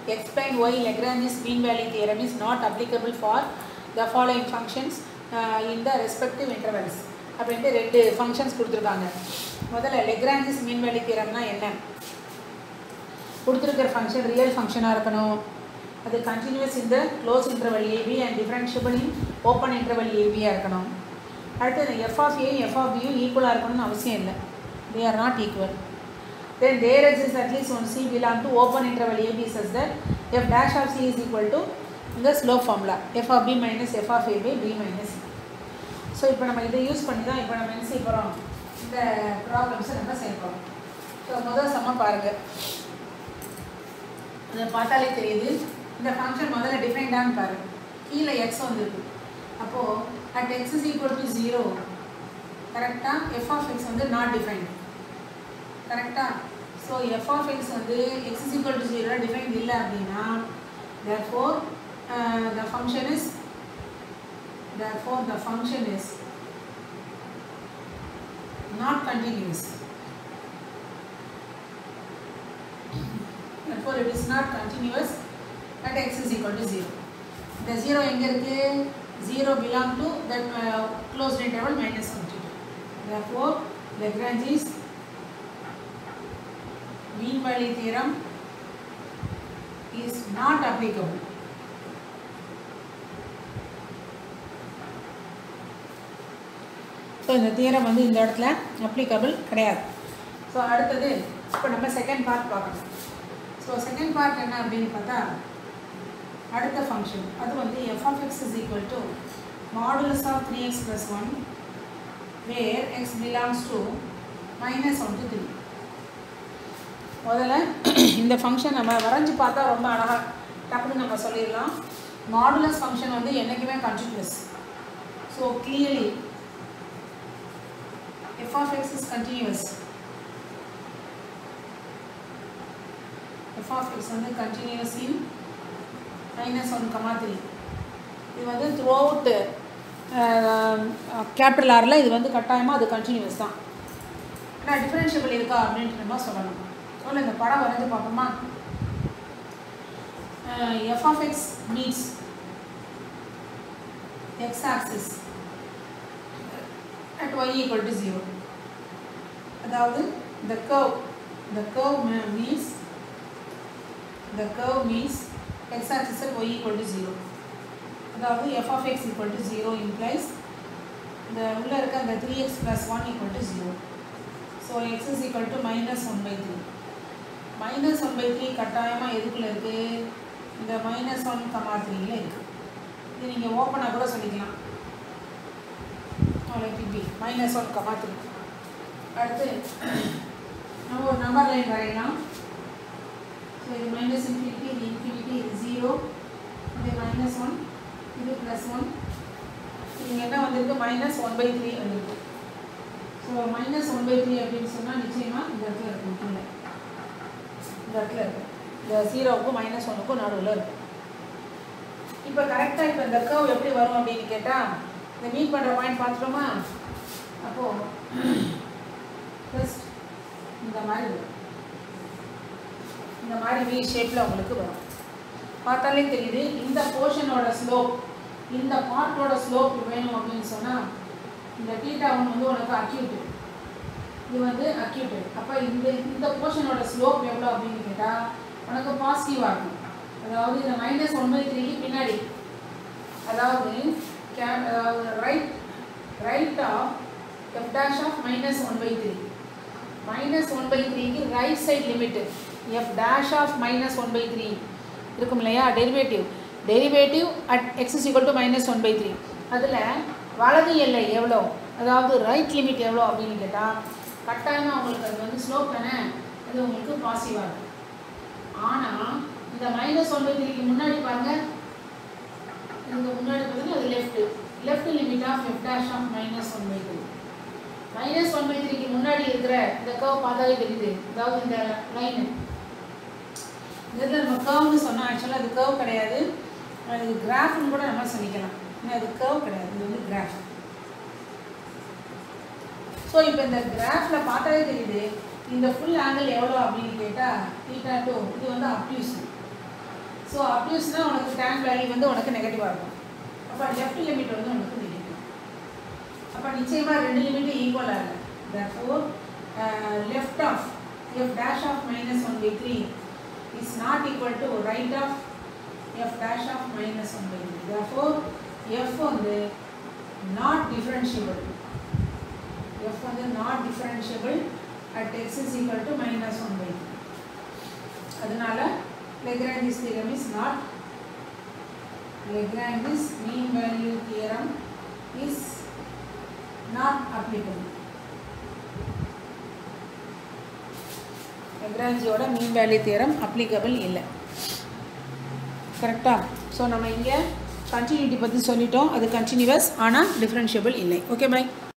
explain why Lagrange's mean value theorem is not applicable for the following functions uh, in the respective intervals அப்படின்ட்டு ரெண்டு functions கொடுத்துருக்காங்க முதல்ல Lagrange's mean value தியரம்னா என்ன கொடுத்துருக்கிற function real ஃபங்க்ஷனாக இருக்கணும் அது கண்டினியூஸ் இந்த close interval A B and differentiable in open interval ஏபியாக இருக்கணும் அடுத்தது F of A F of பியும் ஈக்குவலாக இருக்கணும்னு அவசியம் இல்லை they are not equal then there exists at least one c belong to open interval ab such that f dash of c is equal to the slope formula f of b minus f of a by b minus c so இப்போ நம்ம இதை use பண்ணி தான் இப்போ நம்ம என்ன செய்ய போகிறோம் இந்த ப்ராப்ளம்ஸை நம்ம செய்ய போகிறோம் ஸோ முதல் சம பாருங்கள் இதை பார்த்தாலே தெரியுது இந்த ஃபங்க்ஷன் முதல்ல டிஃபைன்டான்னு பாரு கீழே எக்ஸ் வந்துருக்கு அப்போது at x is equal to zero கரெக்டாக எஃப் ஆஃப் எக்ஸ் வந்து நாட் டிஃபைன்டு கரெக்டாக ஸோ எஃப் ஆஃப் எக்ஸ் வந்து x is equal to zero define இல்லை அப்படின்னா therefore uh, the function is therefore the function is not continuous therefore it is not continuous at x is equal to 0 the 0 எங்க இருக்கு 0 belong to that uh, closed interval minus 1 to 2 therefore Lagrange's mean value theorem is not applicable. So இந்த theorem வந்து இந்த இடத்துல applicable கிடையாது so அடுத்தது இப்போ நம்ம செகண்ட் பார்ட் பார்க்கணும் ஸோ செகண்ட் பார்ட் என்ன அப்படின்னு பார்த்தா அடுத்த ஃபங்க்ஷன் அது வந்து f of x is equal to modulus of three x plus one where x belongs to minus one to three முதல்ல இந்த ஃபங்க்ஷன் நம்ம வரைஞ்சி பார்த்தா ரொம்ப அழகாக டக்குன்னு நம்ம சொல்லிடலாம் மாடுலஸ் ஃபங்க்ஷன் வந்து என்றைக்குமே continuous so clearly f of x is continuous f of x வந்து continuous in minus one comma three இது வந்து த்ரூ அவுட்டு கேபிட்டல் ஆரில் இது வந்து கட்டாயமாக அது கண்டினியூஸ் தான் ஆனால் டிஃப்ரென்ஷியபிள் இருக்கா அப்படின்ட்டு நம்ம சொல்லணும் சொல்ல இந்த படம் வரைஞ்சு பார்ப்போமா f of x meets x axis at y equal to zero அதாவது the curve the curve means the curve means x axis at y equal to 0 அதாவது f of x equal to 0 implies இந்த உள்ள இருக்க அந்த 3x plus 1 equal to 0 so x is equal to minus 1 by 3 minus one by three கட்டாயமாக எதுக்குள்ள இருக்குது இந்த minus one comma த்ரீல இருக்குது இது நீங்கள் ஓப்பனாக கூட சொல்லிக்கலாம் P minus one comma three அடுத்து நம்ம ஒரு நம்பர் லைன் வரையலாம் ஸோ இது மைனஸ் இன்ஃபினிட்டி இது இன்ஃபினிட்டி இது ஜீரோ இது மைனஸ் ஒன் இது ப்ளஸ் ஒன் இங்கே என்ன வந்திருக்கு மைனஸ் ஒன் பை த்ரீ வந்திருக்கு so minus one by three அப்படின்னு சொன்னால் நிச்சயமாக இந்த இடத்துல இருக்கும் கீழே இந்த இடத்துல இருக்கு இந்த ஜீரோவுக்கும் மைனஸ் ஒன்றுக்கும் நடுவில் இருக்கும் இப்போ கரெக்டாக இப்போ இந்த கர்வ் எப்படி வரும் அப்படின்னு கேட்டால் இந்த மீட் பண்ணுற பாயிண்ட் பார்த்துட்டோமா அப்போது ஃபஸ்ட் இந்த மாதிரி வரும் இந்த மாதிரி வி ஷேப்பில் உங்களுக்கு வரும் பார்த்தாலே தெரியுது இந்த போர்ஷனோட ஸ்லோப் இந்த பார்ட்டோட ஸ்லோப் வேணும் அப்படின்னு சொன்னால் இந்த டீட்டா ஒன்று வந்து உனக்கு அக்யூட்டு இது வந்து அக்யூட்டு அப்போ இந்த இந்த போர்ஷனோட ஸ்லோப் எவ்வளோ அப்படின்னு கேட்டால் உனக்கு பாசிட்டிவாக இருக்கும் அதாவது இந்த மைனஸ் ஒன் பை த்ரீக்கு பின்னாடி அதாவது கே அதாவது right right of f dash of minus one by three minus one by த்ரீக்கு right side limit f dash of minus one by three இருக்கும் இல்லையா derivative derivative at x is equal to minus one by three அதில் வலது எல்லை எவ்வளோ அதாவது right limit எவ்வளோ அப்படின்னு கேட்டால் கட்டாயமாக உங்களுக்கு அது வந்து ஸ்லோப் தானே அது உங்களுக்கு பாசிட்டிவாக இருக்கும் ஆனால் இந்த மைனஸ் ஒன் பை த்ரீக்கு முன்னாடி பாருங்கள் இந்த முன்னாடி பார்த்தீங்கன்னா அது left left limit of f dash of minus one by three minus one by த்ரீக்கு முன்னாடி இருக்கிற இந்த கர்வ் பார்த்தாலே தெரியுது அதாவது இந்த லைனு இதில் நம்ம கர்வ்னு சொன்னால் ஆக்சுவலாக அது கர்வ் கிடையாது இது கிராஃப்னு கூட நம்ம சொல்லிக்கலாம் ஏன்னா அது கர்வ் கிடையாது இது வந்து கிராஃப் ஸோ இப்போ இந்த கிராஃபில் பார்த்தாலே தெரியுது இந்த ஃபுல் ஆங்கிள் எவ்வளோ அப்படின்னு கேட்டால் தீட்டா டூ இது வந்து அப்டியூஷன் ஸோ அப்யூஸ்னால் உனக்கு டேன் வேல்யூ வந்து உனக்கு நெகட்டிவாக இருக்கும் அப்போ லெஃப்ட் லிமிட் வந்து உனக்கு நெகட்டிவ் அப்போ நிச்சயமாக ரெண்டு லிமிட்டும் ஈக்குவலாக இல்லை therefore uh, left of f dash of minus 1 by 3 is not equal to right of f dash of minus 1 by 3 therefore f வந்து not differentiable f வந்து not differentiable at x is equal to minus 1 by 3 அதனால Lagrange's theorem is not Lagrange's mean value theorem is not applicable லெக்ராஞ்சியோட mean value theorem applicable இல்லை கரெக்டாக so நம்ம இங்கே continuity பற்றி சொல்லிட்டோம் அது கண்டினியூவஸ் ஆனால் டிஃப்ரென்ஷியபிள் இல்லை ஓகே பை